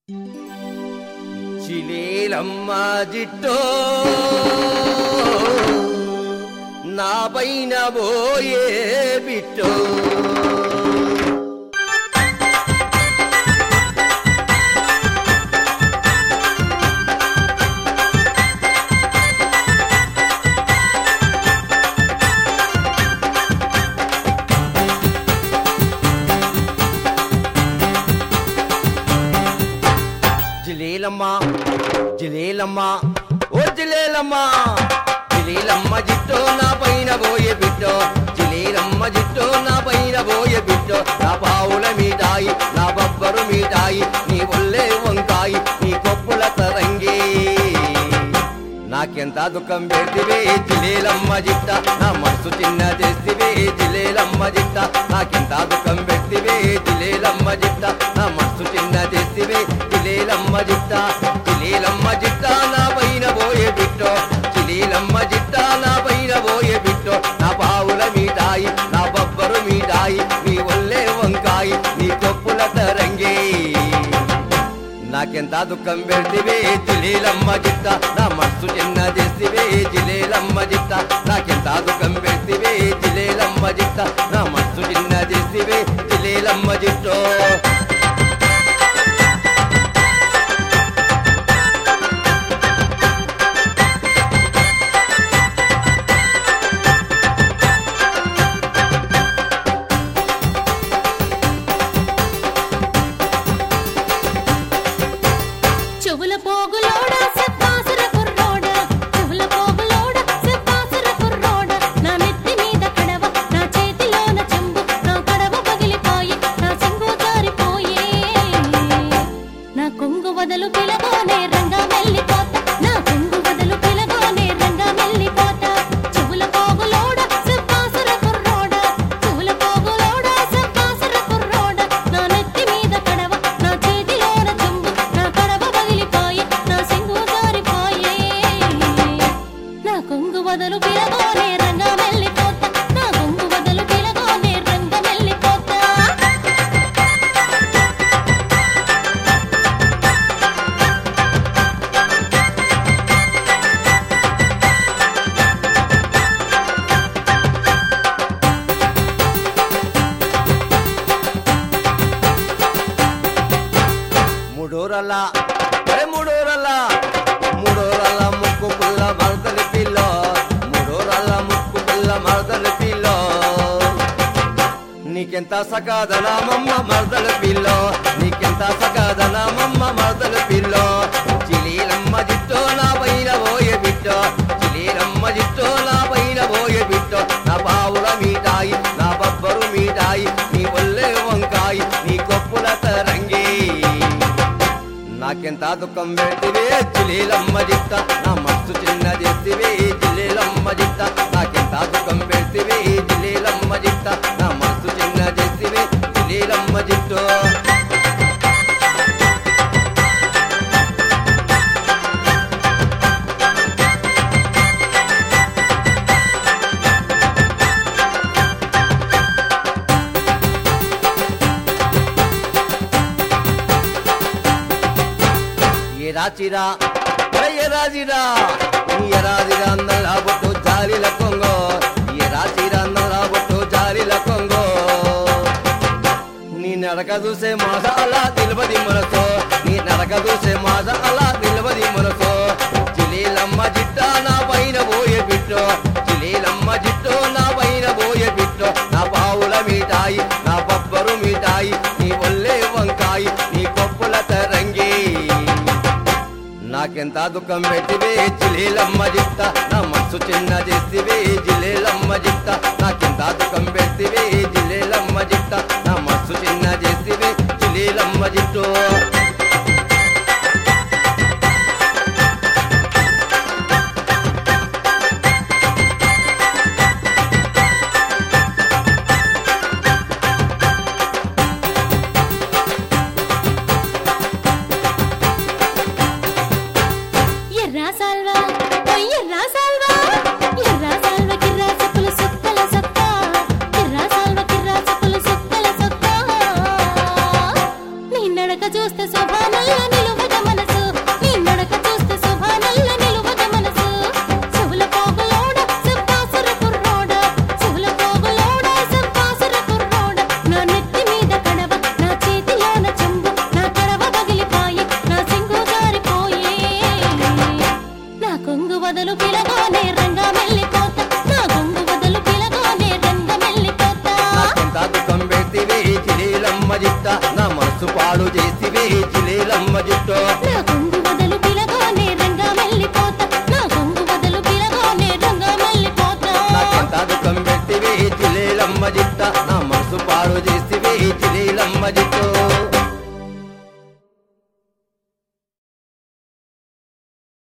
చిలేలమ్మ జిట్టో నా పైన పోయే బిట్టో జిలేలమ్మ జిలేలమ్మ ఓ జిలేలమ్మ జిలేలమ్మ జిట్టో నా పైన పోయే బిట్టో జిలేలమ్మ జిట్టో నా పైన పోయే బిట్టో నా పావుల మీదాయి నా బొబ్బరు మీదాయి నీ ఒళ్ళే వంకాయి నీ కొప్పుల తరంగి నాకెంత దుఃఖం పెడితివే జిలేలమ్మ జిట్ట నా మనసు చిన్న చేస్తివే జిలేలమ్మ జిట్ట నాకెంత దుఃఖం పెడితివే జిలేలమ్మ జిట్ట నా మనసు చిన్న చేస్తివే జిలేలమ్మ జిట్ట జిలేలమ్మ జిట్ట నా పైన పోయే బిట్టో జిలేలమ్మ జిట్ట నా పైన పోయే బిట్టో నా పావుల మీదాయి నా బొబ్బరు మీదాయి నీ ఒళ్ళే వంకాయి నీ కొప్పుల తరంగి నాకెంత దుఃఖం పెడితివే జిలేలమ్మ జిట్ట నా మనసు చిన్న చేసివే జిలేలమ్మ జిట్ట నాకెంత దుఃఖం పెడితివే జిలేలమ్మ జిట్ట నా మనసు చిన్న చేసివే జిలేలమ్మ జిట్టో చెవుల పోగులోడ సెప్పాసుర కుర్రోడ చెవుల పోగులోడ సెప్పాసుర కుర్రోడ నా నెత్తి మీద కడవ నా చేతిలోన చెంబు నా కడవ పగిలిపోయి నా చెంబు జారిపోయే నా కొంగు వదలు పిలగోనే రంగా మెల్లిపోత నా కొంగు వదలు పిలగోనే రంగా మెల్లిపోత చెవుల పోగులోడ సెప్పాసుర కుర్రోడ చెవుల పోగులోడ సెప్పాసుర కుర్రోడ నా నెత్తి మీద కడవ నా చేతిలోన చెంబు నా కడవ పగిలిపోయి నా సింగు జారిపోయే నా కొంగు వదలు పిలగోనే రంగా మెల్లిపోత నా కొంగు వదలు పిలగోనే రంగా మెల్లిపోత మూడోరల్ల అరే మూడోరల్ల మూడోరల్ల ముక్కు పుల్ల మరదలి పిల్ల మూడోరల్ల ముక్కు పుల్ల మరదలి పిల్ల నీకెంత సకాదనామమ్మ మరదల పిల్ల నీకెంత సకాదనామమ్మ మరదల పిల్ల చిలీలమ్మ జిట్టో నా పైన పోయే బిట్ట చిలీలమ్మ జిట్టో నా పైన పోయే బిట్ట నా పావుల మీదాయి నా బొబ్బరు మీదాయి నీ ఒళ్ళే వంకాయి నీ కొప్పుల తరంగి నాకెంత దుఃఖం పెడితివే జిలేలమ్మ జిట్ట నా మనసు చిన్న చేతివే జిలేలమ్మ జిట్ట నాకెంత దుఃఖం పెడితివే జిలేలమ్మ జిట్ట నా మనసు చిన్న చేతివే జిలేలమ్మ జిట్టో ఏ రాచిరా ఏ రాజిరా ఏ రాజిరా అందల బొట్టు జాలిల కొంగో ఏ రాచిరా అందల బొట్టు జాలిల కొంగో నీ నడక చూసే మాస అలా నిలబడి మనసో నీ నడక చూసే మాస అలా నిలబడి మనసో జిలీలమ్మ జిట్ట నా పైన పోయే బిట్టో జిలీలమ్మ జిట్టో నా పైన పోయే బిట్టో నా పావుల మీటాయి నా బొబ్బరు మీటాయి నీ ఒళ్ళే వంకాయి నీ కొప్పుల తరంగి నాకెంత దుఃఖం పెట్టివే జిలేలమ్మ జిట్ట నా మనసు చిన్న చేసివే జిలేలమ్మ జిట్ట నాకెంత దుఃఖం పెట్టివే జిలేలమ్మ జిట్ట నా మనసు చిన్న చేసివే జిలేలమ్మ జిట్టో ఎర్రా సాల్వా ఓయ్ ఎర్రా సాల్వా ఎర్రా సాల్వా కిర్రా చెప్పుల సుక్కల సొక్క ఎర్రా సాల్వా కిర్రా చెప్పుల సుక్కల సొక్క నీ నడక చూస్తే సొక్క జిట్టో నా కొంగు వదలు పిలగానే రంగా మల్లిపోతా నా కొంగు వదలు పిలగానే రంగా మల్లిపోతా నాకెంత దుఃఖం పెట్టివే జిలేలమ్మ జిట్ట నా మనసు పాడు చేసివే జిలేలమ్మ జిట్టో